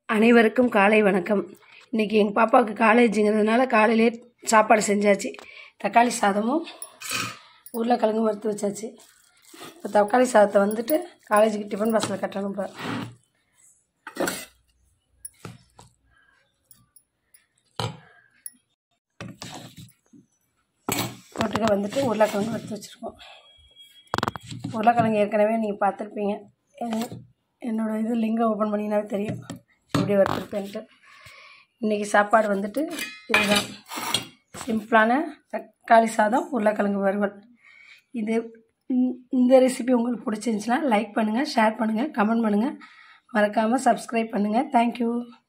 அனைவருக்கும் காலை வணக்கம் இன்றைக்கி எங்கள் பாப்பாவுக்கு காலேஜுங்கிறதுனால காலையிலே சாப்பாடு செஞ்சாச்சு தக்காளி சாதமும் உருளைக்கிழங்கும் வறுத்து வச்சாச்சு இப்போ தக்காளி சாதத்தை வந்துட்டு காலேஜுக்கு டிஃபன் பாக்ஸில் கட்டணும் இப்போ போட்டுக்க வந்துட்டு உருளைக்கிழங்கு வறுத்து வச்சுருக்கோம் உருளைக்கிழங்கு ஏற்கனவே நீங்கள் பார்த்துருப்பீங்க என்- என்னோட இது லிங்கை ஓப்பன் பண்ணிங்கனாவே தெரியும் எப்படி வறுத்துருப்பேன்ட்டு இன்றைக்கி சாப்பாடு வந்துட்டு இதுதான் சிம்பிளான தக்காளி சாதம் உருளைக்கிழங்கு வறுவல் இது இந்த- இந்த ரெசிபி உங்களுக்கு பிடிச்சிருந்துச்சுன்னா லைக் பண்ணுங்கள் ஷேர் பண்ணுங்கள் கமெண்ட் பண்ணுங்கள் மறக்காமல் சப்ஸ்கிரைப் பண்ணுங்கள் தேங்க்யூ